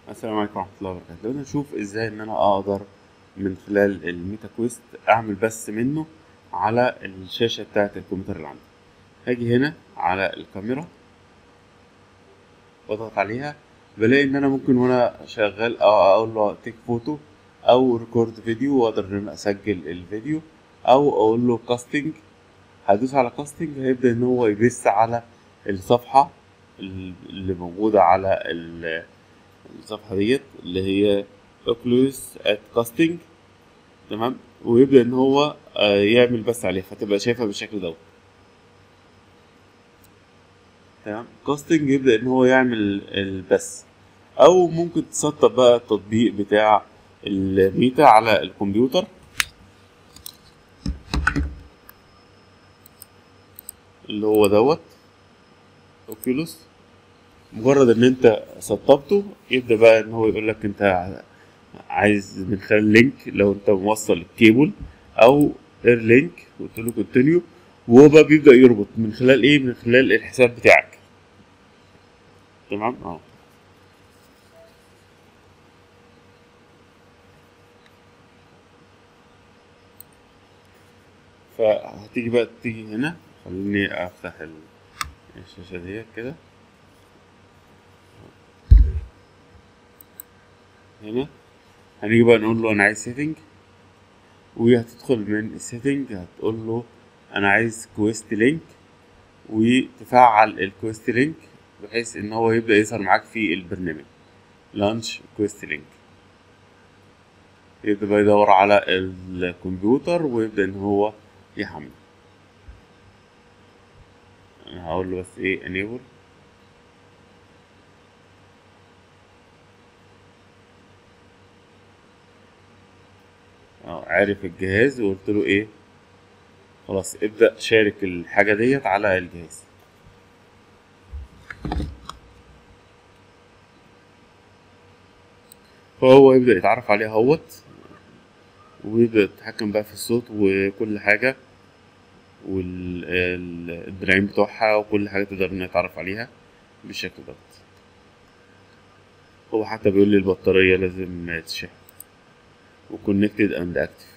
السلام عليكم ورحمة الله وبركاته لو نشوف ازاي ان انا اقدر من خلال الميتا كويست اعمل بث منه على الشاشة بتاعة الكمبيوتر اللي عندي هاجي هنا على الكاميرا واضغط عليها بلاقي ان انا ممكن وانا شغال أو اقول له تيك فوتو او ريكورد فيديو واقدر ان انا اسجل الفيديو او اقول له كاستنج هدوس على كاستنج هيبدأ ان هو يبث على الصفحة اللي موجودة على ال الصفحة ديت اللي هي اوكلوس ات كاستنج تمام ويبدأ ان هو آه، يعمل بث عليها فتبقى شايفها بالشكل دوت تمام كاستنج يبدأ ان هو يعمل البث او ممكن تسطب بقى التطبيق بتاع الميتا على الكمبيوتر اللي هو دوت اوكيولوس مجرد ان انت سطبته يبدا بقى ان هو يقول لك انت عايز من خلال لينك لو انت موصل الكيبل او اير لينك قلت له كونتينيو وهو بقى بيبدا يربط من خلال ايه من خلال الحساب بتاعك تمام اه فهتيجي بقى تيجي هنا خليني افتح ال- الشاشة ديت كده هنا هنيجي بقى نقول له انا عايز سيتنج وهتدخل من السيتنج هتقول له انا عايز كويست لينك وتفعل الكويست لينك بحيث ان هو يبدأ يظهر معاك في البرنامج لانش كويست لينك يبدأ بقى يدور على الكمبيوتر ويبدأ ان هو يحمل انا هقول له بس ايه enable اه عارف الجهاز وقلت له ايه خلاص ابدأ شارك الحاجة ديت على الجهاز فهو يبدأ يتعرف عليها اهوت ويبدأ يتحكم بقى في الصوت وكل حاجة والدراعين بتوعها وكل حاجة تقدر انها يتعرف عليها بالشكل دوت هو حتى بيقول لي البطارية لازم تشحن وكونكتد اند اكتف